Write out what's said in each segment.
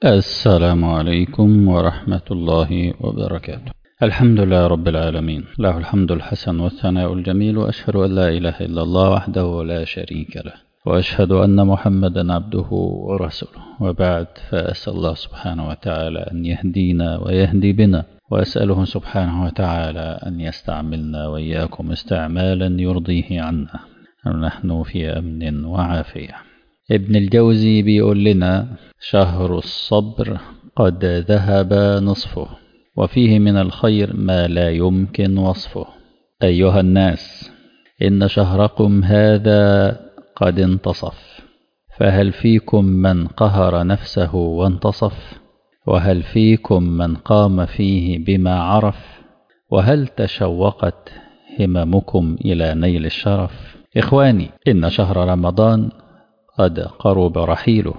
السلام عليكم ورحمة الله وبركاته الحمد لله رب العالمين له الحمد الحسن والثناء الجميل وأشهد أن لا إله إلا الله وحده لا شريك له وأشهد أن محمدا عبده ورسوله وبعد فأسأل الله سبحانه وتعالى أن يهدينا ويهدي بنا وأسأله سبحانه وتعالى أن يستعملنا وإياكم استعمالا يرضيه عنا ونحن في أمن وعافية ابن الجوزي بيقول لنا شهر الصبر قد ذهب نصفه وفيه من الخير ما لا يمكن وصفه أيها الناس إن شهركم هذا قد انتصف فهل فيكم من قهر نفسه وانتصف وهل فيكم من قام فيه بما عرف وهل تشوقت هممكم إلى نيل الشرف إخواني إن شهر رمضان قد قرب رحيله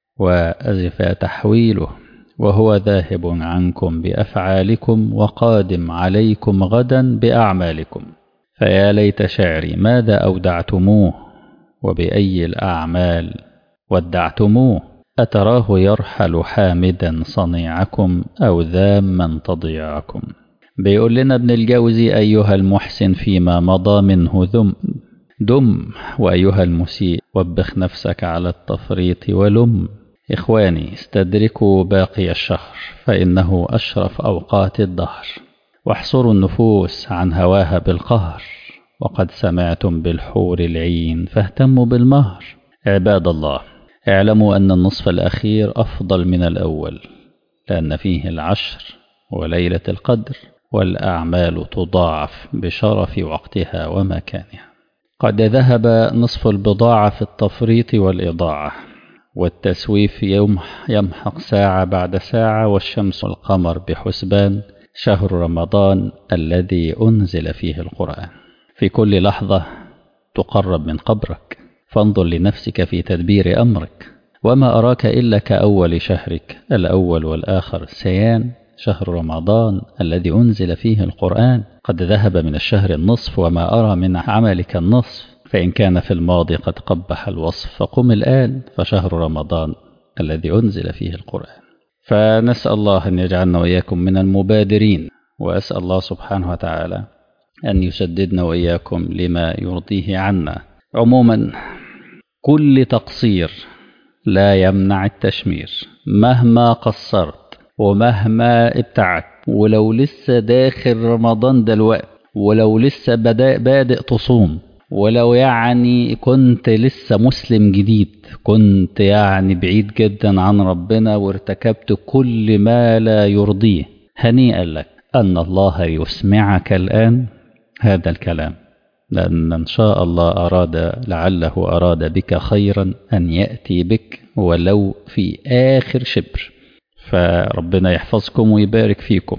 وأزف تحويله وهو ذاهب عنكم بأفعالكم وقادم عليكم غدا بأعمالكم فيا ليت شعري ماذا أودعتموه وبأي الأعمال ودعتموه أتراه يرحل حامدا صنيعكم أو ذاما تضيعكم بيقول لنا ابن الجوزي أيها المحسن فيما مضى منه ذم دم وأيها المسيء وبخ نفسك على التفريط ولم إخواني استدركوا باقي الشهر فإنه أشرف أوقات الدهر واحصروا النفوس عن هواها بالقهر وقد سمعتم بالحور العين فاهتموا بالمهر عباد الله اعلموا أن النصف الأخير أفضل من الأول لأن فيه العشر وليلة القدر والأعمال تضاعف بشرف وقتها ومكانها قد ذهب نصف البضاعة في التفريط والإضاعة والتسويف يمحق ساعة بعد ساعة والشمس والقمر بحسبان شهر رمضان الذي أنزل فيه القرآن في كل لحظة تقرب من قبرك فانظر لنفسك في تدبير أمرك وما أراك إلا كأول شهرك الأول والآخر سيان شهر رمضان الذي أنزل فيه القرآن قد ذهب من الشهر النصف وما أرى من عملك النصف فإن كان في الماضي قد قبح الوصف فقم الآن فشهر رمضان الذي أنزل فيه القرآن فنسأل الله أن يجعلنا وإياكم من المبادرين وأسأل الله سبحانه وتعالى أن يسددنا وإياكم لما يرضيه عنا عموما كل تقصير لا يمنع التشمير مهما قصرت ومهما ابتعدت ولو لسه داخل رمضان دلوقتي ولو لسه بدأ بادئ تصوم ولو يعني كنت لسه مسلم جديد كنت يعني بعيد جدا عن ربنا وارتكبت كل ما لا يرضيه هنيئا لك أن الله يسمعك الآن هذا الكلام لأن إن شاء الله أراد لعله أراد بك خيرا أن يأتي بك ولو في آخر شبر فربنا يحفظكم ويبارك فيكم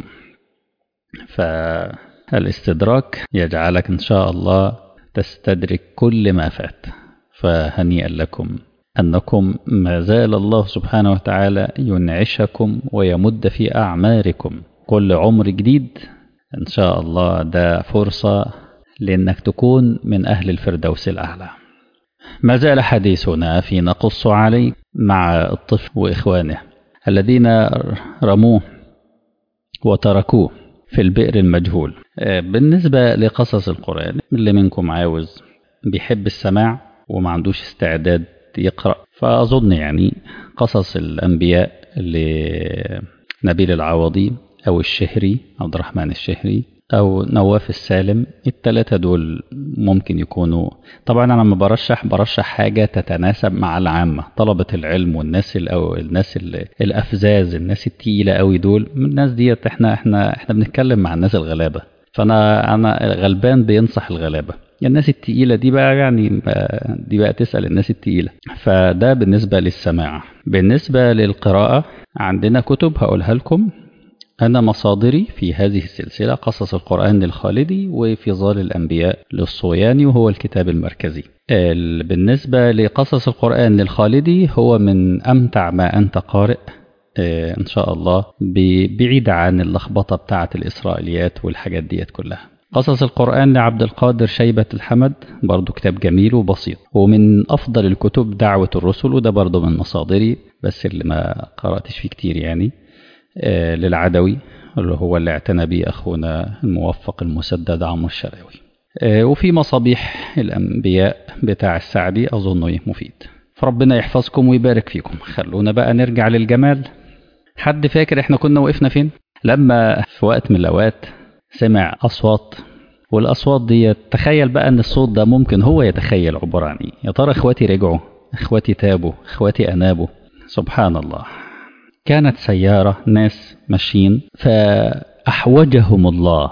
فالاستدراك يجعلك إن شاء الله تستدرك كل ما فات فهنيئا لكم أنكم ما زال الله سبحانه وتعالى ينعشكم ويمد في أعماركم كل عمر جديد إن شاء الله ده فرصة لأنك تكون من أهل الفردوس الأعلى ما زال حديثنا في نقص عليك مع الطفل وإخوانه الذين رموه وتركوه في البئر المجهول بالنسبة لقصص القرآن اللي منكم عاوز بيحب السماع وما عندوش استعداد يقرأ فأظن يعني قصص الأنبياء لنبيل العوضي أو الشهري عبد الرحمن الشهري أو نواف السالم التلاتة دول ممكن يكونوا طبعا أنا لما برشح برشح حاجة تتناسب مع العامة طلبة العلم والناس أو الناس الأفزاز الناس التقيلة قوي دول الناس ديت احنا احنا احنا بنتكلم مع الناس الغلابة فأنا أنا غلبان بينصح الغلابة الناس التقيلة دي بقى يعني دي بقى تسأل الناس التقيلة فده بالنسبة للسماع بالنسبة للقراءة عندنا كتب هقولها لكم أنا مصادري في هذه السلسلة قصص القرآن للخالدي وفي ظال الأنبياء للصوياني وهو الكتاب المركزي بالنسبة لقصص القرآن للخالدي هو من أمتع ما أنت قارئ إن شاء الله بعيد عن اللخبطة بتاعة الإسرائيليات والحاجات ديت كلها قصص القرآن لعبد القادر شيبة الحمد برضو كتاب جميل وبسيط ومن أفضل الكتب دعوة الرسل وده برضو من مصادري بس اللي ما قرأتش فيه كتير يعني آه للعدوي اللي هو اللي اعتنى به أخونا الموفق المسدد عمرو الشراوي آه وفي مصابيح الأنبياء بتاع السعدي أظنه مفيد فربنا يحفظكم ويبارك فيكم خلونا بقى نرجع للجمال حد فاكر احنا كنا وقفنا فين لما في وقت من الأوقات سمع أصوات والأصوات دي تخيل بقى أن الصوت ده ممكن هو يتخيل عبارة عن إيه يا ترى إخواتي رجعوا إخواتي تابوا إخواتي أنابوا سبحان الله كانت سيارة ناس ماشيين فأحوجهم الله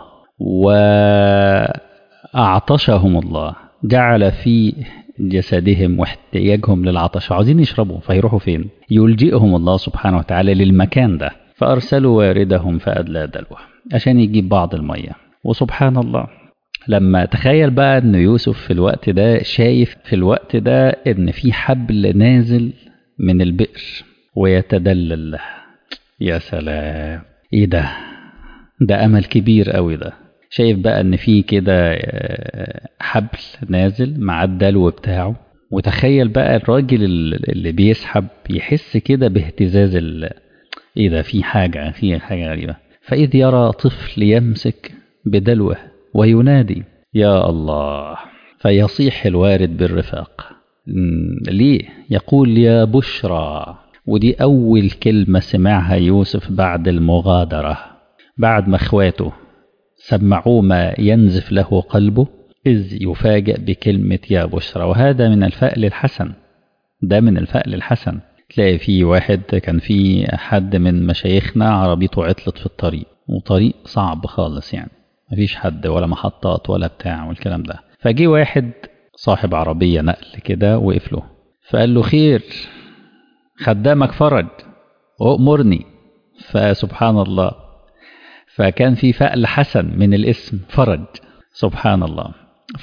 وأعطشهم الله جعل في جسدهم واحتياجهم للعطش عاوزين يشربوا فيروحوا فين يلجئهم الله سبحانه وتعالى للمكان ده فأرسلوا واردهم فأدلى دلوه عشان يجيب بعض المية وسبحان الله لما تخيل بقى ان يوسف في الوقت ده شايف في الوقت ده ان في حبل نازل من البئر ويتدلل له يا سلام ايه ده ده امل كبير قوي ده شايف بقى ان في كده حبل نازل مع الدلو بتاعه وتخيل بقى الراجل اللي بيسحب يحس كده باهتزاز ايه ده في حاجة في حاجة غريبة فإذ يرى طفل يمسك بدلوه وينادي يا الله فيصيح الوارد بالرفاق ليه يقول يا بشرى ودي أول كلمة سمعها يوسف بعد المغادرة بعد ما اخواته سمعوه ما ينزف له قلبه إذ يفاجأ بكلمة يا بشرى وهذا من الفأل الحسن ده من الفأل الحسن تلاقي في واحد كان في حد من مشايخنا عربيته عطلت في الطريق وطريق صعب خالص يعني مفيش حد ولا محطات ولا بتاع والكلام ده فجي واحد صاحب عربية نقل كده وقف له فقال له خير خدامك فرج وأمرني فسبحان الله فكان في فأل حسن من الاسم فرج سبحان الله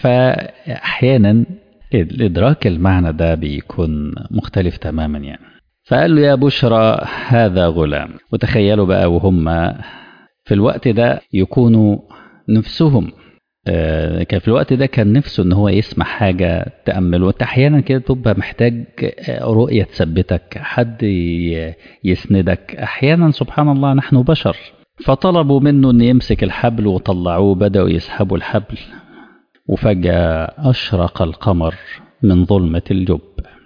فأحيانا الإدراك المعنى ده بيكون مختلف تماما يعني فقال له يا بشرى هذا غلام وتخيلوا بقى وهم في الوقت ده يكونوا نفسهم كان في الوقت ده كان نفسه ان هو يسمع حاجة تأمل وانت احيانا كده تبقى محتاج رؤية تثبتك حد يسندك احيانا سبحان الله نحن بشر فطلبوا منه ان يمسك الحبل وطلعوه بدأوا يسحبوا الحبل وفجأة أشرق القمر من ظلمة الجب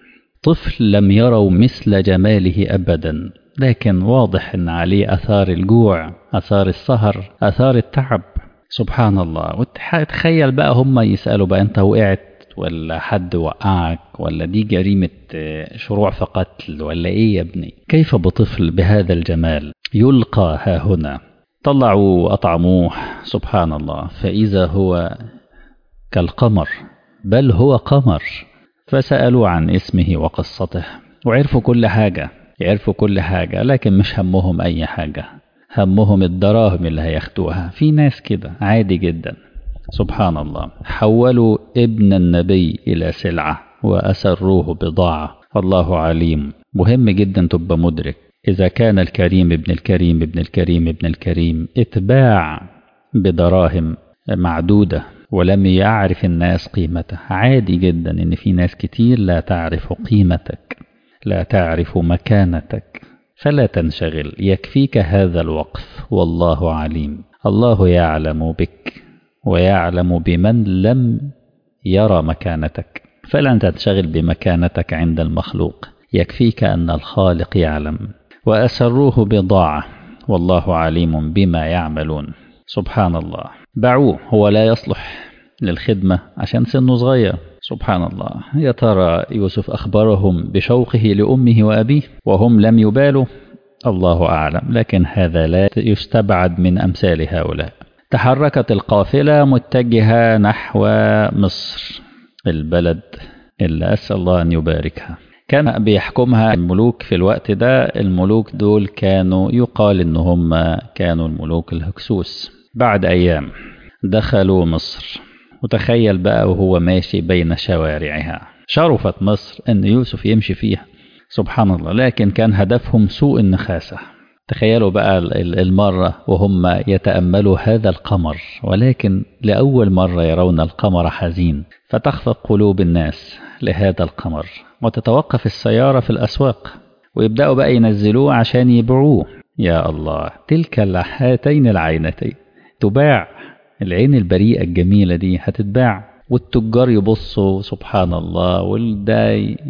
طفل لم يروا مثل جماله أبدا لكن واضح أن عليه أثار الجوع أثار السهر أثار التعب سبحان الله وتخيل بقى هم يسألوا بقى أنت وقعت ولا حد وقعك ولا دي جريمة شروع في قتل ولا إيه يا ابني كيف بطفل بهذا الجمال يلقى ها هنا طلعوا أطعموه سبحان الله فإذا هو كالقمر بل هو قمر فسألوا عن اسمه وقصته وعرفوا كل حاجة يعرفوا كل حاجة لكن مش همهم أي حاجة همهم الدراهم اللي هياخدوها في ناس كده عادي جدا سبحان الله حولوا ابن النبي إلى سلعة وأسروه بضاعة الله عليم مهم جدا تبقى مدرك إذا كان الكريم ابن الكريم ابن الكريم ابن الكريم اتباع بدراهم معدودة ولم يعرف الناس قيمته عادي جدا ان في ناس كتير لا تعرف قيمتك لا تعرف مكانتك فلا تنشغل يكفيك هذا الوقف والله عليم الله يعلم بك ويعلم بمن لم يرى مكانتك فلا تنشغل بمكانتك عند المخلوق يكفيك أن الخالق يعلم وأسروه بضاعة والله عليم بما يعملون سبحان الله باعوه هو لا يصلح للخدمة عشان سنه صغير سبحان الله يا ترى يوسف أخبرهم بشوقه لأمه وأبيه وهم لم يبالوا الله أعلم لكن هذا لا يستبعد من أمثال هؤلاء تحركت القافلة متجهة نحو مصر البلد اللي أسأل الله أن يباركها كان بيحكمها الملوك في الوقت ده الملوك دول كانوا يقال ان هم كانوا الملوك الهكسوس بعد ايام دخلوا مصر وتخيل بقى وهو ماشي بين شوارعها شرفت مصر ان يوسف يمشي فيها سبحان الله لكن كان هدفهم سوء النخاسة تخيلوا بقى المرة وهم يتأملوا هذا القمر ولكن لأول مرة يرون القمر حزين فتخفق قلوب الناس لهذا القمر وتتوقف السيارة في الأسواق ويبدأوا بقى ينزلوه عشان يبيعوه يا الله تلك هاتين العينتين تباع العين البريئة الجميلة دي هتتباع والتجار يبصوا سبحان الله والده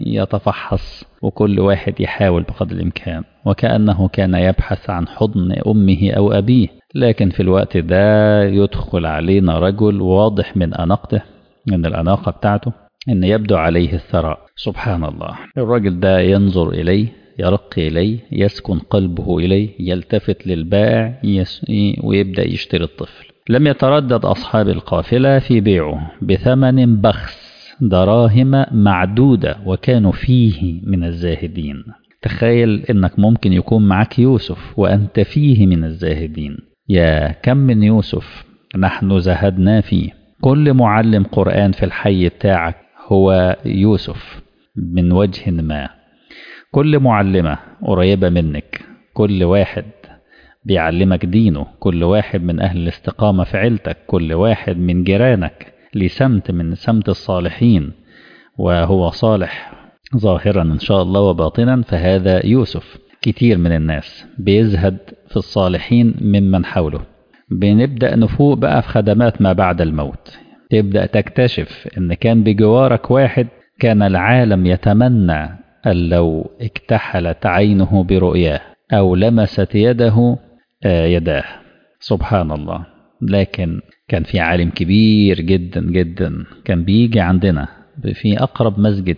يتفحص وكل واحد يحاول بقدر الإمكان وكأنه كان يبحث عن حضن أمه أو أبيه لكن في الوقت ده يدخل علينا رجل واضح من أناقته من الأناقة بتاعته إن يبدو عليه الثراء سبحان الله الراجل ده ينظر إليه يرق إليه يسكن قلبه إليه يلتفت للبائع ويبدأ يشتري الطفل لم يتردد أصحاب القافلة في بيعه بثمن بخس دراهم معدودة وكانوا فيه من الزاهدين تخيل انك ممكن يكون معك يوسف وانت فيه من الزاهدين يا كم من يوسف نحن زهدنا فيه كل معلم قرآن في الحي بتاعك هو يوسف من وجه ما كل معلمة قريبة منك كل واحد بيعلمك دينه كل واحد من أهل الاستقامة في عيلتك كل واحد من جيرانك لسمت من سمت الصالحين وهو صالح ظاهرا إن شاء الله وباطنا فهذا يوسف كتير من الناس بيزهد في الصالحين ممن حوله بنبدأ نفوق بقى في خدمات ما بعد الموت تبدأ تكتشف إن كان بجوارك واحد كان العالم يتمنى أن لو اكتحلت عينه برؤياه أو لمست يده يداه سبحان الله لكن كان في عالم كبير جدا جدا كان بيجي عندنا في أقرب مسجد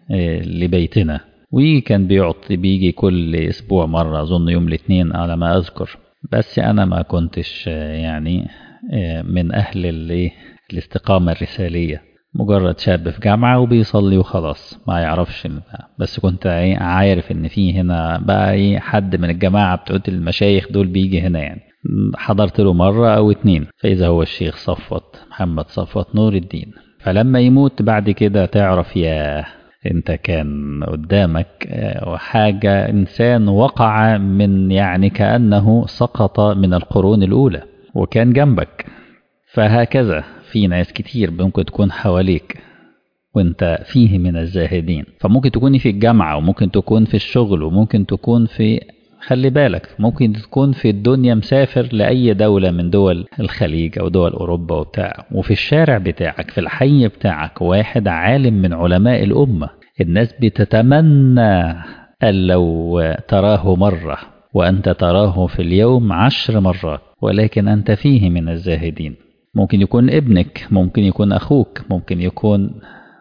لبيتنا وكان بيعطي بيجي كل أسبوع مرة أظن يوم الاثنين على ما أذكر بس أنا ما كنتش يعني من أهل الاستقامة الرسالية مجرد شاب في جامعة وبيصلي وخلاص ما يعرفش بس كنت عارف ان في هنا بقى ايه حد من الجماعة بتوع المشايخ دول بيجي هنا يعني حضرت له مرة او اتنين فاذا هو الشيخ صفوت محمد صفوت نور الدين فلما يموت بعد كده تعرف يا انت كان قدامك حاجة انسان وقع من يعني كأنه سقط من القرون الاولى وكان جنبك فهكذا في ناس كتير ممكن تكون حواليك وانت فيه من الزاهدين فممكن تكوني في الجامعة وممكن تكون في الشغل وممكن تكون في خلي بالك ممكن تكون في الدنيا مسافر لأي دولة من دول الخليج أو دول أوروبا وبتاع وفي الشارع بتاعك في الحي بتاعك واحد عالم من علماء الأمة الناس بتتمنى أن لو تراه مرة وأنت تراه في اليوم عشر مرات ولكن أنت فيه من الزاهدين ممكن يكون ابنك ممكن يكون أخوك ممكن يكون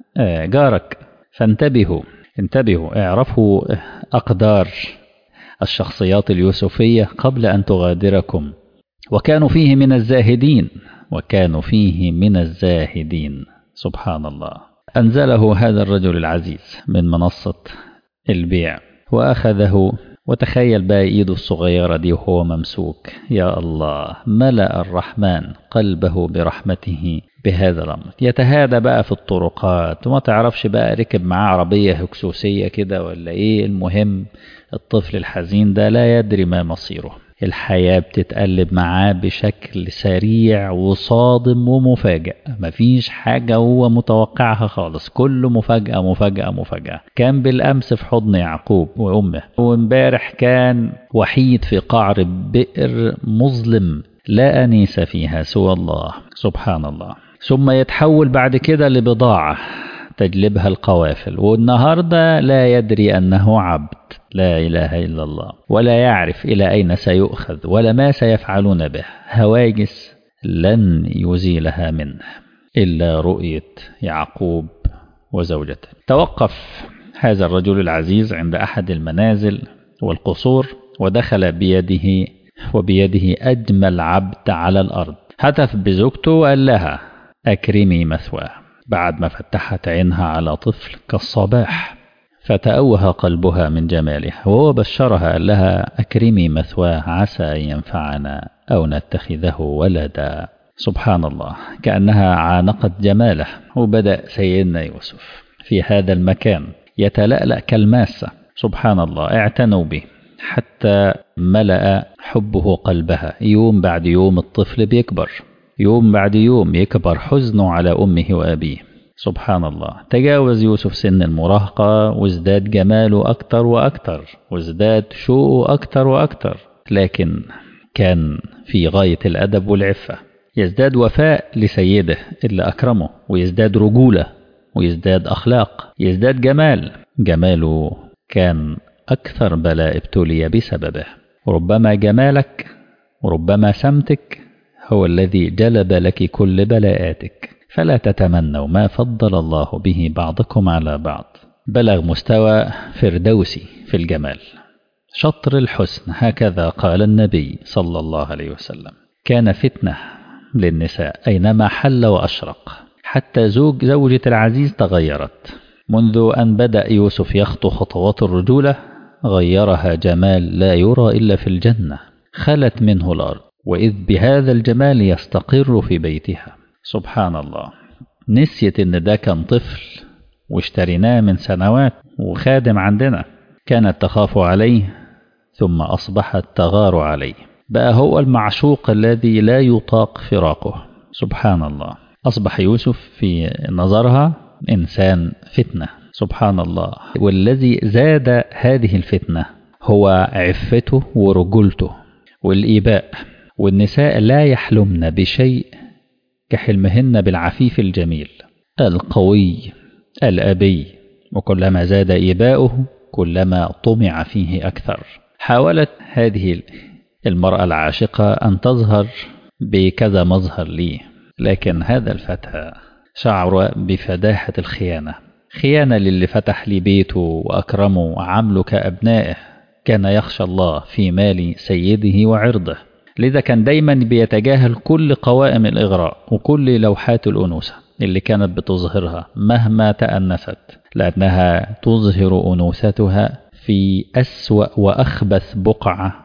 جارك فانتبهوا انتبهوا اعرفوا أقدار الشخصيات اليوسفية قبل أن تغادركم وكانوا فيه من الزاهدين وكانوا فيه من الزاهدين سبحان الله أنزله هذا الرجل العزيز من منصة البيع وأخذه وتخيل بقى ايده الصغيرة دي وهو ممسوك يا الله ملأ الرحمن قلبه برحمته بهذا الأمر يتهادى بقى في الطرقات وما تعرفش بقى ركب معاه عربية هكسوسية كده ولا ايه المهم الطفل الحزين ده لا يدري ما مصيره الحياة بتتقلب معاه بشكل سريع وصادم ومفاجئ مفيش حاجة هو متوقعها خالص كله مفاجأة مفاجأة مفاجأة كان بالأمس في حضن يعقوب وأمه وامبارح كان وحيد في قعر بئر مظلم لا أنيس فيها سوى الله سبحان الله ثم يتحول بعد كده لبضاعة تجلبها القوافل والنهاردة لا يدري أنه عبد لا إله إلا الله ولا يعرف إلى أين سيؤخذ ولا ما سيفعلون به هواجس لن يزيلها منه إلا رؤية يعقوب وزوجته توقف هذا الرجل العزيز عند أحد المنازل والقصور ودخل بيده وبيده أجمل عبد على الأرض هتف بزوجته وقال لها أكرمي مثواه بعد ما فتحت عينها على طفل كالصباح فتأوه قلبها من جماله وهو بشرها قال لها أكرمي مثواه عسى أن ينفعنا أو نتخذه ولدا سبحان الله كأنها عانقت جماله وبدأ سيدنا يوسف في هذا المكان يتلألأ كالماسة سبحان الله اعتنوا به حتى ملأ حبه قلبها يوم بعد يوم الطفل بيكبر يوم بعد يوم يكبر حزنه على أمه وأبيه سبحان الله تجاوز يوسف سن المراهقة وازداد جماله أكتر وأكتر وازداد شوقه أكتر وأكتر لكن كان في غاية الأدب والعفة يزداد وفاء لسيده اللي أكرمه ويزداد رجولة ويزداد أخلاق يزداد جمال جماله كان أكثر بلاء ابتلي بسببه وربما جمالك وربما سمتك هو الذي جلب لك كل بلاءاتك فلا تتمنوا ما فضل الله به بعضكم على بعض بلغ مستوى فردوسي في الجمال شطر الحسن هكذا قال النبي صلى الله عليه وسلم كان فتنة للنساء أينما حل وأشرق حتى زوج زوجة العزيز تغيرت منذ أن بدأ يوسف يخطو خطوات الرجولة غيرها جمال لا يرى إلا في الجنة خلت منه الأرض وإذ بهذا الجمال يستقر في بيتها سبحان الله نسيت إن ده كان طفل واشتريناه من سنوات وخادم عندنا كانت تخاف عليه ثم أصبحت تغار عليه بقى هو المعشوق الذي لا يطاق فراقه سبحان الله أصبح يوسف في نظرها إنسان فتنة سبحان الله والذي زاد هذه الفتنة هو عفته ورجولته والإيباء والنساء لا يحلمن بشيء كحلمهن بالعفيف الجميل القوي الأبي وكلما زاد إيباؤه كلما طمع فيه أكثر حاولت هذه المرأة العاشقة أن تظهر بكذا مظهر لي لكن هذا الفتى شعر بفداحة الخيانة خيانة للي فتح لي بيته وأكرمه وعامله كأبنائه كان يخشى الله في مال سيده وعرضه لذا كان دايما بيتجاهل كل قوائم الإغراء وكل لوحات الأنوثة اللي كانت بتظهرها مهما تأنست لأنها تظهر أنوثتها في أسوأ وأخبث بقعة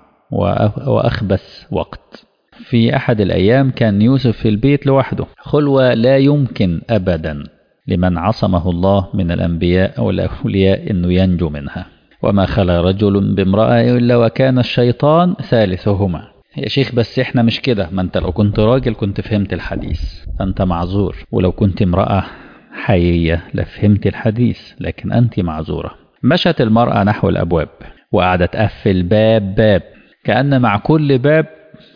وأخبث وقت في أحد الأيام كان يوسف في البيت لوحده خلوة لا يمكن أبدا لمن عصمه الله من الأنبياء والأولياء أنه ينجو منها وما خلا رجل بامرأة إلا وكان الشيطان ثالثهما يا شيخ بس احنا مش كده ما انت لو كنت راجل كنت فهمت الحديث فانت معذور ولو كنت امرأة حقيقية لفهمت الحديث لكن انت معذورة مشت المرأة نحو الأبواب وقعدت تقفل باب باب كأن مع كل باب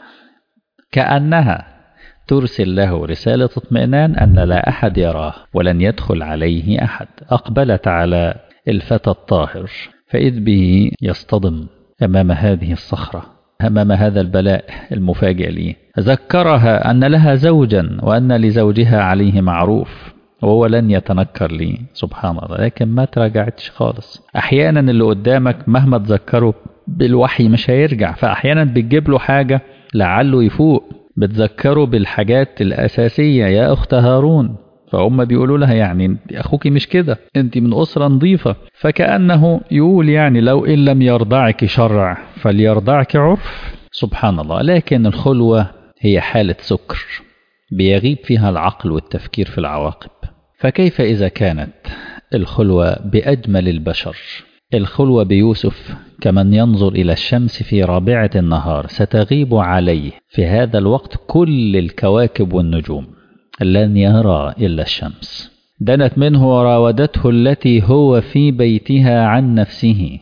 كأنها ترسل له رسالة اطمئنان أن لا أحد يراه ولن يدخل عليه أحد أقبلت على الفتى الطاهر فإذ به يصطدم أمام هذه الصخرة أمام هذا البلاء المفاجئ لي ذكرها أن لها زوجا وأن لزوجها عليه معروف وهو لن يتنكر لي سبحان الله لكن ما تراجعتش خالص أحيانا اللي قدامك مهما تذكره بالوحي مش هيرجع فأحيانا بتجيب له حاجة لعله يفوق بتذكره بالحاجات الأساسية يا أخت هارون فهم بيقولوا لها يعني أخوك مش كده أنت من أسرة نظيفة فكأنه يقول يعني لو إن لم يرضعك شرع فليرضعك عرف سبحان الله لكن الخلوة هي حالة سكر بيغيب فيها العقل والتفكير في العواقب فكيف إذا كانت الخلوة بأجمل البشر الخلوة بيوسف كمن ينظر إلى الشمس في رابعة النهار ستغيب عليه في هذا الوقت كل الكواكب والنجوم لن يرى إلا الشمس دنت منه وراودته التي هو في بيتها عن نفسه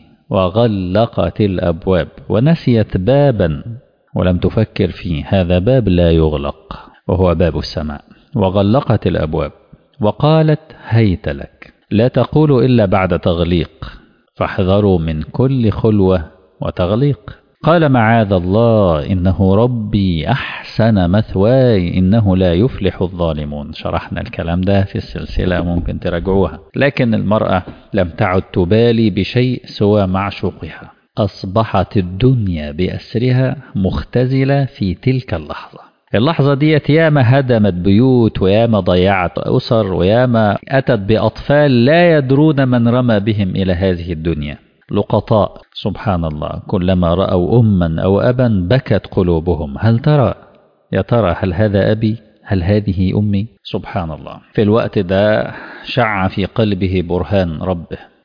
وغلقت الأبواب ونسيت بابا ولم تفكر فيه هذا باب لا يغلق وهو باب السماء وغلقت الأبواب وقالت هيت لك لا تقول إلا بعد تغليق فاحذروا من كل خلوة وتغليق قال معاذ الله إنه ربي أحسن مثواي إنه لا يفلح الظالمون شرحنا الكلام ده في السلسلة ممكن تراجعوها لكن المرأة لم تعد تبالي بشيء سوى معشوقها أصبحت الدنيا بأسرها مختزلة في تلك اللحظة اللحظة ديت ياما هدمت بيوت وياما ضيعت أسر وياما أتت بأطفال لا يدرون من رمى بهم إلى هذه الدنيا لقطاء سبحان الله كلما رأوا أما أو أبا بكت قلوبهم هل ترى يا ترى هل هذا أبي هل هذه أمي سبحان الله في الوقت ده شع في قلبه برهان ربه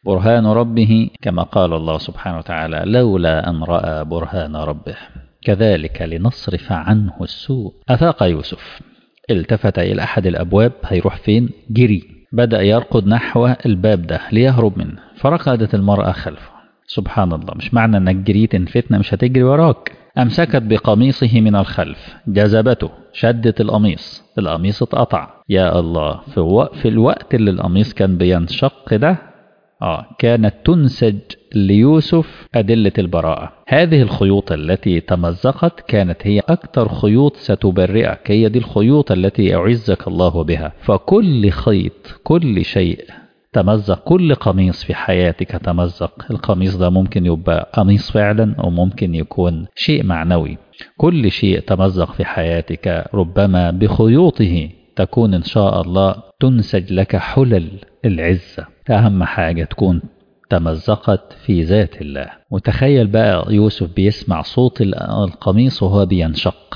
برهان ربه كما قال الله سبحانه وتعالى لولا أن رأى برهان ربه كذلك لنصرف عنه السوء أفاق يوسف التفت إلى أحد الأبواب هيروح فين جري بدأ يرقد نحو الباب ده ليهرب منه فرقدت المرأة خلفه سبحان الله مش معنى انك جريت ان فتنة مش هتجري وراك أمسكت بقميصه من الخلف جذبته شدت القميص القميص اتقطع يا الله في, الوقت في الوقت اللي القميص كان بينشق ده آه كانت تنسج ليوسف أدلة البراءة هذه الخيوط التي تمزقت كانت هي أكثر خيوط ستبرئك هي دي الخيوط التي يعزك الله بها فكل خيط كل شيء تمزق كل قميص في حياتك تمزق القميص ده ممكن يبقى قميص فعلا أو ممكن يكون شيء معنوي كل شيء تمزق في حياتك ربما بخيوطه تكون إن شاء الله تنسج لك حلل العزة أهم حاجة تكون تمزقت في ذات الله وتخيل بقى يوسف بيسمع صوت القميص وهو بينشق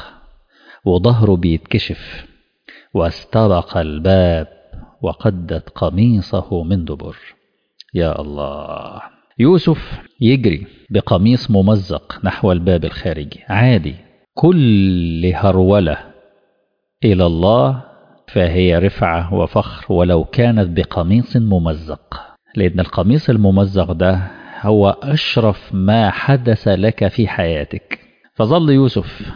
وظهره بيتكشف واستبق الباب وقدت قميصه من دبر يا الله يوسف يجري بقميص ممزق نحو الباب الخارجي عادي كل هرولة إلى الله فهي رفعة وفخر ولو كانت بقميص ممزق لأن القميص الممزق ده هو أشرف ما حدث لك في حياتك فظل يوسف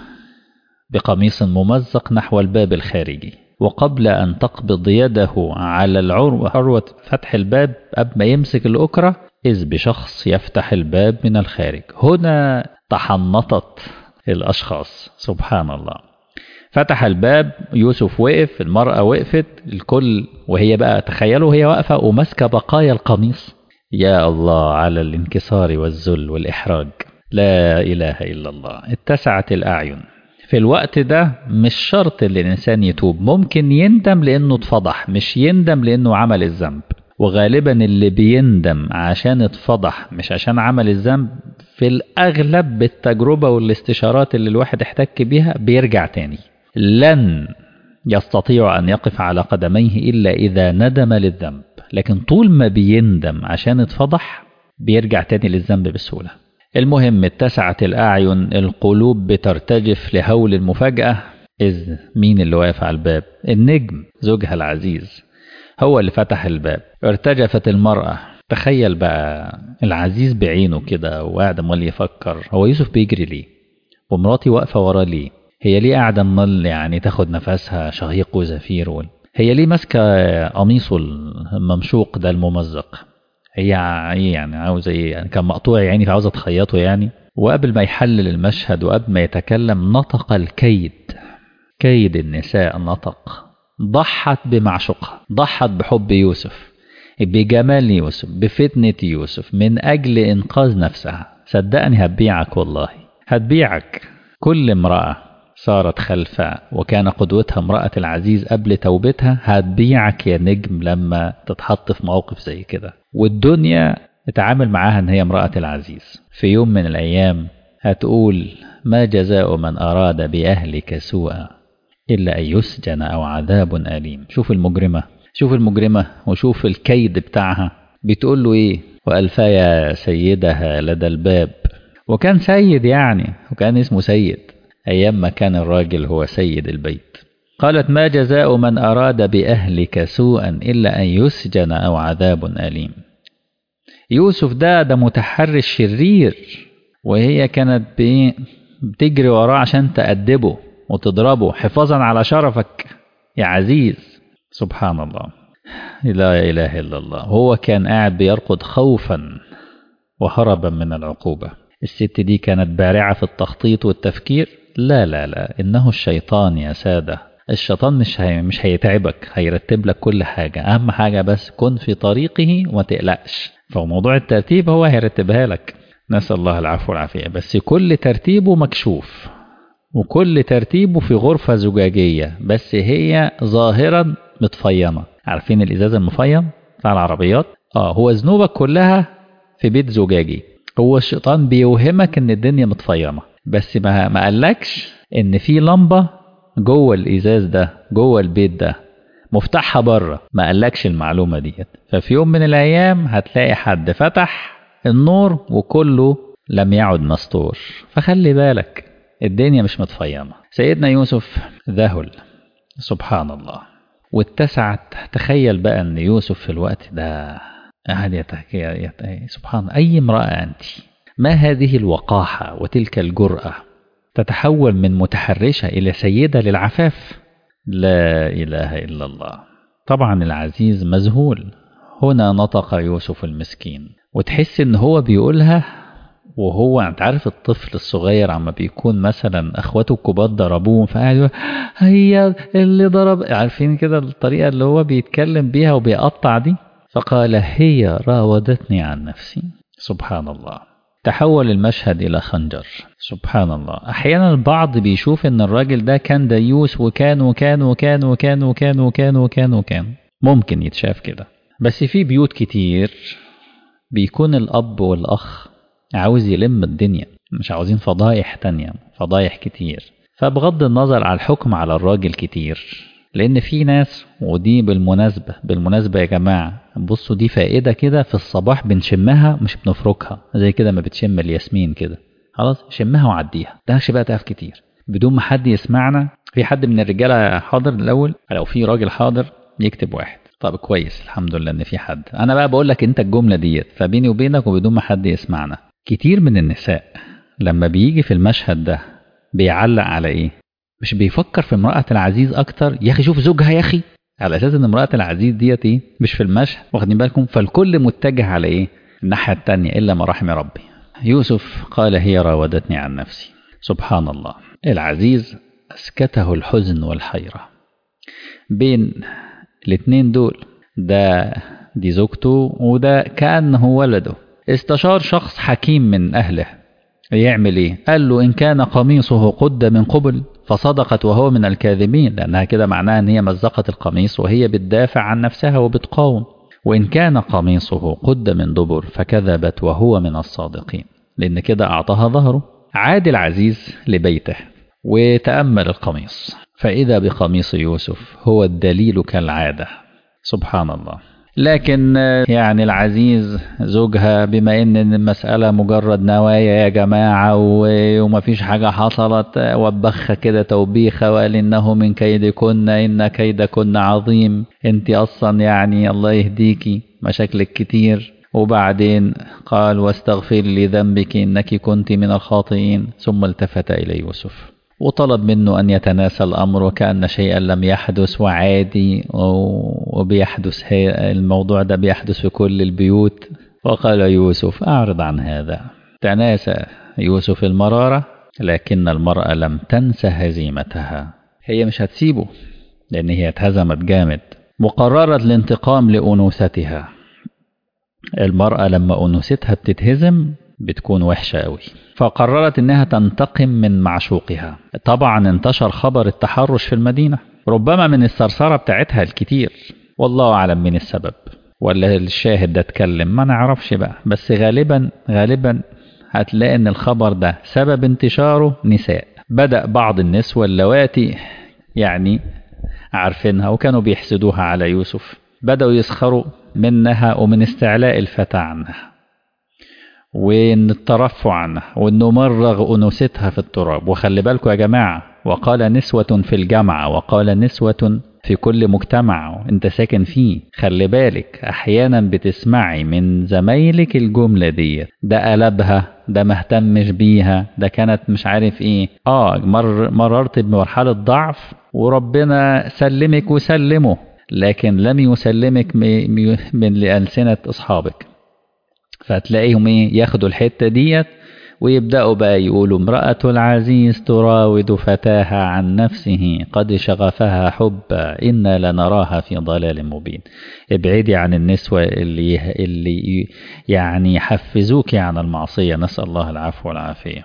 بقميص ممزق نحو الباب الخارجي وقبل أن تقبض يده على العروة عروة فتح الباب قبل ما يمسك الأكرة إذ بشخص يفتح الباب من الخارج هنا تحنطت الأشخاص سبحان الله فتح الباب يوسف وقف المرأة وقفت الكل وهي بقى تخيلوا هي واقفة وماسكة بقايا القميص يا الله على الانكسار والذل والإحراج لا إله إلا الله اتسعت الأعين في الوقت ده مش شرط ان الانسان يتوب ممكن يندم لانه اتفضح مش يندم لانه عمل الذنب وغالبا اللي بيندم عشان اتفضح مش عشان عمل الذنب في الاغلب بالتجربه والاستشارات اللي الواحد احتك بيها بيرجع تاني لن يستطيع ان يقف على قدميه الا اذا ندم للذنب لكن طول ما بيندم عشان اتفضح بيرجع تاني للذنب بسهوله المهم اتسعت الأعين القلوب بترتجف لهول المفاجأة إذ مين اللي واقف على الباب النجم زوجها العزيز هو اللي فتح الباب ارتجفت المرأة تخيل بقى العزيز بعينه كده وقاعد امال يفكر هو يوسف بيجري ليه ومراتي واقفة وراه ليه هي ليه قاعدة امال يعني تاخد نفسها شهيق وزفير وال... هي ليه ماسكة قميصه الممشوق ده الممزق هي ايه يعني عاوزه ايه يعني كان مقطوع يعني فعاوزه تخيطه يعني وقبل ما يحلل المشهد وقبل ما يتكلم نطق الكيد كيد النساء نطق ضحت بمعشوقها ضحت بحب يوسف بجمال يوسف بفتنة يوسف من أجل إنقاذ نفسها صدقني هتبيعك والله هتبيعك كل امرأة صارت خلف وكان قدوتها امرأة العزيز قبل توبتها هتبيعك يا نجم لما تتحط في موقف زي كده والدنيا اتعامل معاها ان هي امرأة العزيز في يوم من الايام هتقول ما جزاء من اراد باهلك سوءا الا ان يسجن او عذاب اليم شوف المجرمة شوف المجرمة وشوف الكيد بتاعها بتقول له ايه والفيا سيدها لدى الباب وكان سيد يعني وكان اسمه سيد ايام ما كان الراجل هو سيد البيت قالت ما جزاء من أراد بأهلك سوءا إلا أن يسجن أو عذاب أليم يوسف ده ده متحرش شرير وهي كانت بتجري وراه عشان تأدبه وتضربه حفاظا على شرفك يا عزيز سبحان الله لا إله إلا الله هو كان قاعد بيرقد خوفا وهربا من العقوبة الست دي كانت بارعة في التخطيط والتفكير لا لا لا إنه الشيطان يا سادة الشيطان مش هي مش هيتعبك هيرتب لك كل حاجة أهم حاجة بس كن في طريقه وما تقلقش فموضوع الترتيب هو هيرتبها لك نسأل الله العفو والعافية بس كل ترتيبه مكشوف وكل ترتيبه في غرفة زجاجية بس هي ظاهرا متفيمة عارفين الإزاز المفيم بتاع العربيات اه هو ذنوبك كلها في بيت زجاجي هو الشيطان بيوهمك ان الدنيا متفيمة بس ما ما قالكش ان في لمبة جوه الازاز ده جوه البيت ده مفتاحها بره ما قالكش المعلومة ديت ففي يوم من الأيام هتلاقي حد فتح النور وكله لم يعد مستور فخلي بالك الدنيا مش متفيمة سيدنا يوسف ذهل سبحان الله واتسعت تخيل بقى ان يوسف في الوقت ده قاعد يتحكي سبحان اي امرأة انت ما هذه الوقاحة وتلك الجرأة تتحول من متحرشة إلى سيدة للعفاف لا إله إلا الله طبعا العزيز مذهول هنا نطق يوسف المسكين وتحس ان هو بيقولها وهو انت عارف الطفل الصغير عما بيكون مثلا اخواته الكبار ضربوه فقاعد يقول هي اللي ضرب عارفين كده الطريقه اللي هو بيتكلم بيها وبيقطع دي فقال هي راودتني عن نفسي سبحان الله تحول المشهد إلى خنجر سبحان الله أحيانا البعض بيشوف إن الراجل ده كان ديوس وكان وكان وكان وكان وكان وكان وكان وكان ممكن يتشاف كده بس في بيوت كتير بيكون الأب والأخ عاوز يلم الدنيا مش عاوزين فضايح تانية فضايح كتير فبغض النظر على الحكم على الراجل كتير لأن في ناس ودي بالمناسبة بالمناسبة يا جماعة بصوا دي فائدة كده في الصباح بنشمها مش بنفركها زي كده ما بتشم الياسمين كده خلاص شمها وعديها ده بقى تقف كتير بدون ما حد يسمعنا في حد من الرجالة حاضر الأول لو في راجل حاضر يكتب واحد طب كويس الحمد لله ان في حد انا بقى بقول لك انت الجمله ديت فبيني وبينك وبدون ما حد يسمعنا كتير من النساء لما بيجي في المشهد ده بيعلق على ايه مش بيفكر في امرأة العزيز أكتر يا أخي شوف زوجها يا أخي على أساس إن امرأة العزيز ديت إيه مش في المشهد واخدين بالكم فالكل متجه على إيه الناحية التانية إلا ما رحم ربي يوسف قال هي راودتني عن نفسي سبحان الله العزيز أسكته الحزن والحيرة بين الاتنين دول ده دي زوجته وده كأنه ولده استشار شخص حكيم من أهله يعمل إيه قال له إن كان قميصه قد من قبل فصدقت وهو من الكاذبين لأنها كده معناها أن هي مزقت القميص وهي بتدافع عن نفسها وبتقاوم وإن كان قميصه قد من دبر فكذبت وهو من الصادقين لأن كده أعطاها ظهره عاد العزيز لبيته وتأمل القميص فإذا بقميص يوسف هو الدليل كالعادة سبحان الله لكن يعني العزيز زوجها بما ان المسألة مجرد نوايا يا جماعة وما فيش حاجة حصلت وبخ كده توبيخة وقال انه من كيدكن ان كيدكن عظيم انت اصلا يعني الله يهديكي مشاكلك كتير وبعدين قال واستغفر لي ذنبك انك كنت من الخاطئين ثم التفت الى يوسف وطلب منه أن يتناسى الأمر وكأن شيئا لم يحدث وعادي وبيحدث الموضوع ده بيحدث في كل البيوت وقال يوسف أعرض عن هذا تناسى يوسف المرارة لكن المرأة لم تنسى هزيمتها هي مش هتسيبه لأن هي اتهزمت جامد وقررت الانتقام لأنوثتها المرأة لما أنوثتها بتتهزم بتكون وحشة قوي فقررت انها تنتقم من معشوقها طبعا انتشر خبر التحرش في المدينة ربما من الثرثرة بتاعتها الكتير والله أعلم من السبب ولا الشاهد ده اتكلم ما نعرفش بقى بس غالبا غالبا هتلاقي ان الخبر ده سبب انتشاره نساء بدأ بعض النسوة اللواتي يعني عارفينها وكانوا بيحسدوها على يوسف بدأوا يسخروا منها ومن استعلاء الفتى عنها وان الترفع عنها وانه مرغ انوثتها في التراب وخلي بالكم يا جماعه وقال نسوة في الجامعة وقال نسوة في كل مجتمع انت ساكن فيه خلي بالك احيانا بتسمعي من زمايلك الجملة دي ده قلبها ده مهتمش بيها ده كانت مش عارف ايه اه مر مررت بمرحلة ضعف وربنا سلمك وسلمه لكن لم يسلمك من لألسنة أصحابك فتلاقيهم ايه ياخدوا الحته ديت ويبداوا بقى يقولوا امراه العزيز تراود فتاها عن نفسه قد شغفها حبا انا لنراها في ضلال مبين ابعدي عن النسوه اللي اللي يعني يحفزوك عن المعصيه نسال الله العفو والعافيه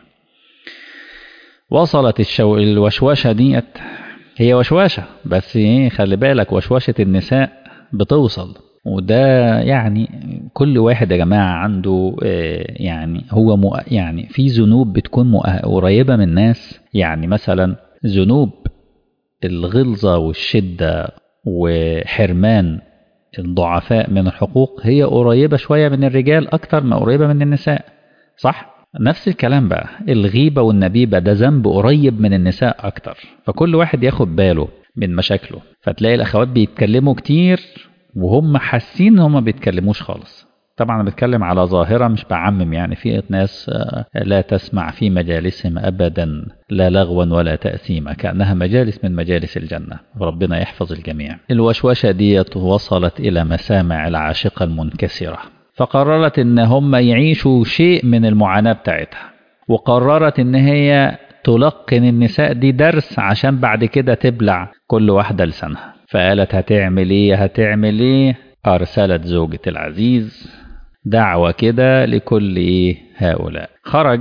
وصلت الشو... الوشوشه ديت هي وشوشه بس ايه خلي بالك وشوشه النساء بتوصل وده يعني كل واحد يا جماعة عنده يعني هو مؤ يعني في ذنوب بتكون قريبة من الناس يعني مثلا ذنوب الغلظة والشدة وحرمان الضعفاء من الحقوق هي قريبة شوية من الرجال أكتر ما قريبة من النساء صح؟ نفس الكلام بقى الغيبة والنبيبة ده ذنب قريب من النساء أكتر فكل واحد ياخد باله من مشاكله فتلاقي الأخوات بيتكلموا كتير وهم حاسين إن هم ما بيتكلموش خالص طبعا انا بتكلم على ظاهرة مش بعمم يعني في ناس لا تسمع في مجالسهم أبدا لا لغوا ولا تأثيما كأنها مجالس من مجالس الجنة وربنا يحفظ الجميع الوشوشة ديت وصلت إلى مسامع العاشقة المنكسرة فقررت ان هم يعيشوا شيء من المعاناة بتاعتها وقررت ان هي تلقن النساء دي درس عشان بعد كده تبلع كل واحدة لسانها فقالت هتعمل ايه هتعمل ايه ارسلت زوجة العزيز دعوة كده لكل ايه هؤلاء خرج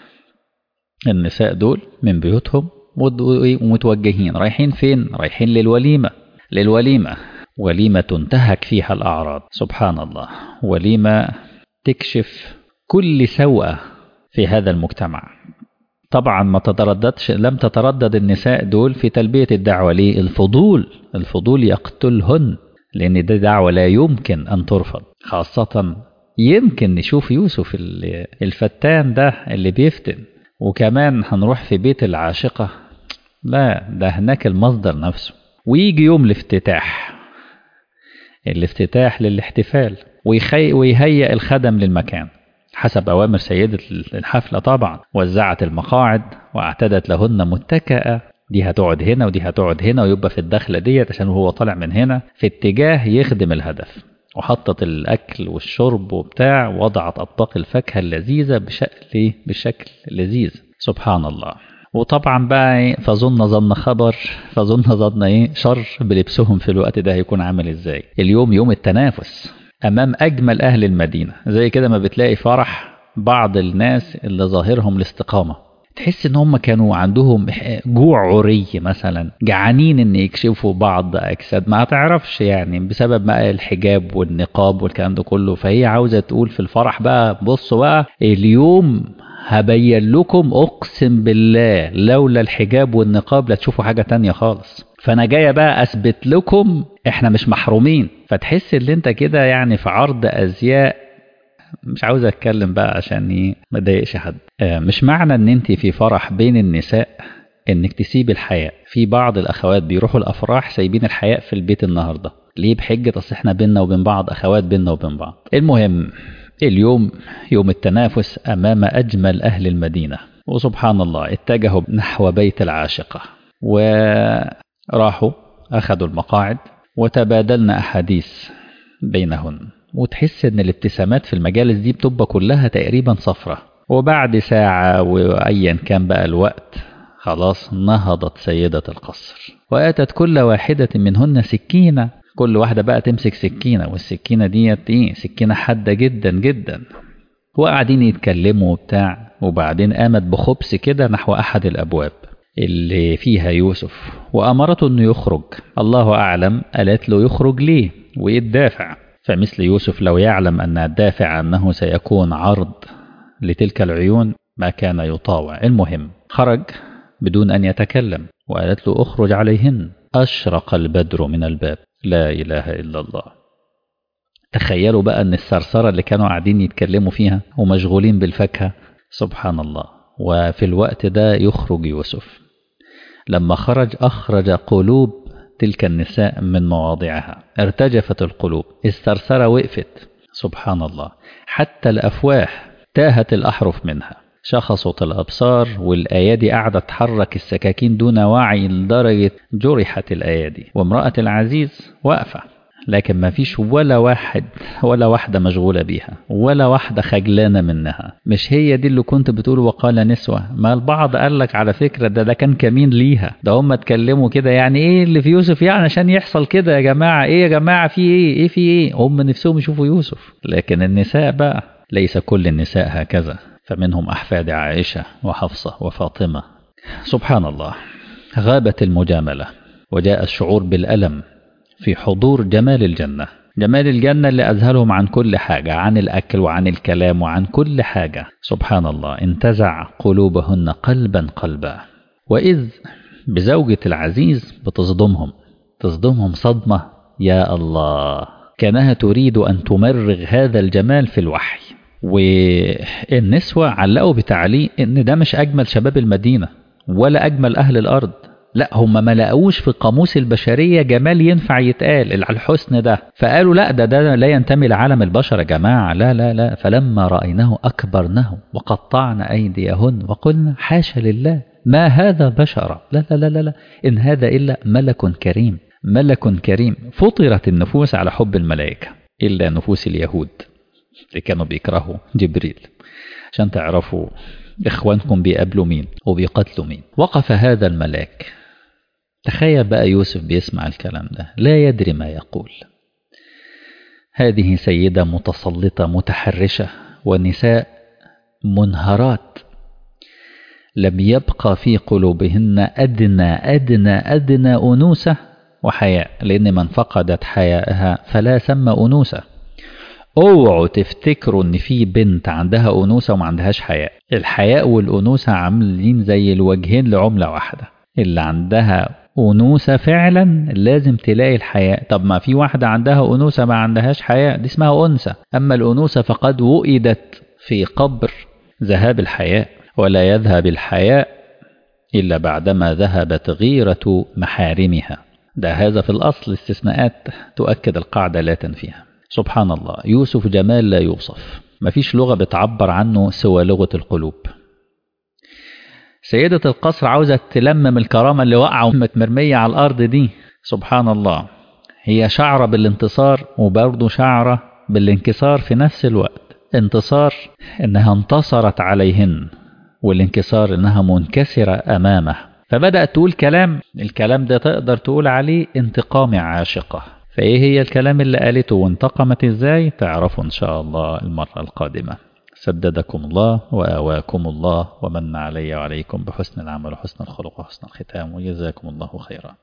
النساء دول من بيوتهم ومتوجهين رايحين فين رايحين للوليمة للوليمة وليمة تنتهك فيها الأعراض سبحان الله وليمة تكشف كل سوءة في هذا المجتمع طبعا ما تترددش لم تتردد النساء دول في تلبية الدعوة ليه الفضول الفضول يقتلهن لأن دي دعوة لا يمكن أن ترفض خاصة يمكن نشوف يوسف الفتان ده اللي بيفتن وكمان هنروح في بيت العاشقة لا ده هناك المصدر نفسه ويجي يوم الافتتاح الافتتاح للاحتفال ويخي ويهيئ الخدم للمكان حسب أوامر سيدة الحفلة طبعا وزعت المقاعد واعتدت لهن متكئة دي هتقعد هنا ودي هتقعد هنا ويبقى في الدخلة ديت عشان هو طالع من هنا في اتجاه يخدم الهدف وحطت الأكل والشرب وبتاع وضعت أطباق الفاكهة اللذيذة بشكل بشكل لذيذ سبحان الله وطبعا بقى ايه فظن ظن خبر فظن ظن ايه شر بلبسهم في الوقت ده هيكون عامل ازاي اليوم يوم التنافس امام اجمل اهل المدينه زي كده ما بتلاقي فرح بعض الناس اللي ظاهرهم الاستقامه تحس ان هم كانوا عندهم جوع عري مثلا جعانين ان يكشفوا بعض اجساد ما تعرفش يعني بسبب بقى الحجاب والنقاب والكلام ده كله فهي عاوزه تقول في الفرح بقى بصوا بقى اليوم هبين لكم اقسم بالله لولا الحجاب والنقاب لا تشوفوا حاجه تانية خالص فانا جايه بقى اثبت لكم احنا مش محرومين فتحس ان انت كده يعني في عرض ازياء مش عاوز اتكلم بقى عشان ايه ما اضايقش حد مش معنى ان انت في فرح بين النساء انك تسيب الحياء في بعض الاخوات بيروحوا الافراح سايبين الحياء في البيت النهارده ليه بحجه اصل احنا بينا وبين بعض اخوات بينا وبين بعض المهم اليوم يوم التنافس امام اجمل اهل المدينه وسبحان الله اتجهوا نحو بيت العاشقه وراحوا اخذوا المقاعد وتبادلنا احاديث بينهن وتحس ان الابتسامات في المجالس دي بتبقى كلها تقريبا صفرة وبعد ساعة وأيا كان بقى الوقت خلاص نهضت سيدة القصر وآتت كل واحدة منهن سكينة كل واحدة بقى تمسك سكينة والسكينة ديت ايه سكينة حادة جدا جدا وقاعدين يتكلموا وبتاع وبعدين قامت بخبز كده نحو أحد الأبواب اللي فيها يوسف وأمرته أنه يخرج الله أعلم قالت له يخرج ليه وإيه الدافع فمثل يوسف لو يعلم أن الدافع أنه سيكون عرض لتلك العيون ما كان يطاوع المهم خرج بدون أن يتكلم وقالت له أخرج عليهن أشرق البدر من الباب لا إله إلا الله تخيلوا بقى أن الثرثرة اللي كانوا قاعدين يتكلموا فيها ومشغولين بالفاكهة سبحان الله وفي الوقت ده يخرج يوسف لما خرج أخرج قلوب تلك النساء من مواضعها ارتجفت القلوب الثرثرة وقفت سبحان الله حتى الأفواه تاهت الأحرف منها شخصت الأبصار والأيادي قاعدة تحرك السكاكين دون وعي لدرجة جرحت الأيادي وامرأة العزيز واقفة لكن ما فيش ولا واحد ولا واحدة مشغولة بيها ولا واحدة خجلانة منها مش هي دي اللي كنت بتقول وقال نسوة ما البعض قال لك على فكرة ده ده كان كمين ليها ده هم اتكلموا كده يعني ايه اللي في يوسف يعني عشان يحصل كده يا جماعة ايه يا جماعة في ايه ايه في ايه هم نفسهم يشوفوا يوسف لكن النساء بقى ليس كل النساء هكذا فمنهم أحفاد عائشة وحفصة وفاطمة سبحان الله غابت المجاملة وجاء الشعور بالألم في حضور جمال الجنة جمال الجنة اللي أذهلهم عن كل حاجة عن الأكل وعن الكلام وعن كل حاجة سبحان الله انتزع قلوبهن قلبا قلبا وإذ بزوجة العزيز بتصدمهم تصدمهم صدمة يا الله كانها تريد أن تمرغ هذا الجمال في الوحي والنسوة علقوا بتعليق إن ده مش أجمل شباب المدينة ولا أجمل أهل الأرض لا هم ما لقوش في قاموس البشرية جمال ينفع يتقال على الحسن ده فقالوا لا ده ده لا ينتمي لعالم البشر يا جماعة لا لا لا فلما رأيناه أكبرناه وقطعنا أيديهن وقلنا حاشا لله ما هذا بشرا لا لا لا لا, لا إن هذا إلا ملك كريم ملك كريم فطرت النفوس على حب الملائكة إلا نفوس اليهود اللي كانوا بيكرهوا جبريل عشان تعرفوا إخوانكم بيقابلوا مين وبيقتلوا مين وقف هذا الملاك تخيل بقى يوسف بيسمع الكلام ده لا يدري ما يقول هذه سيدة متسلطة متحرشة ونساء منهرات لم يبقى في قلوبهن أدنى أدنى أدنى أنوثة وحياء لأن من فقدت حياءها فلا سمى أنوثة اوعوا تفتكروا ان في بنت عندها انوثه وما عندهاش حياء الحياء والانوثه عاملين زي الوجهين لعمله واحده اللي عندها انوثه فعلا لازم تلاقي الحياء طب ما في واحده عندها انوثه ما عندهاش حياء دي اسمها انثى اما الانوثه فقد وئدت في قبر ذهاب الحياء ولا يذهب الحياء الا بعدما ذهبت غيره محارمها ده هذا في الاصل استثناءات تؤكد القاعده لا تنفيها سبحان الله يوسف جمال لا يوصف مفيش لغة بتعبر عنه سوى لغة القلوب سيدة القصر عاوزة تلمم الكرامة اللي وقعوا متمرمية على الأرض دي سبحان الله هي شعرة بالانتصار وبرضه شعرة بالانكسار في نفس الوقت انتصار انها انتصرت عليهن والانكسار انها منكسرة امامه فبدأت تقول كلام الكلام ده تقدر تقول عليه انتقام عاشقة فايه هي الكلام اللي قالته وانتقمت ازاي تعرفوا ان شاء الله المرة القادمة سددكم الله وآواكم الله ومن علي وعليكم بحسن العمل وحسن الخلق وحسن الختام وجزاكم الله خيرا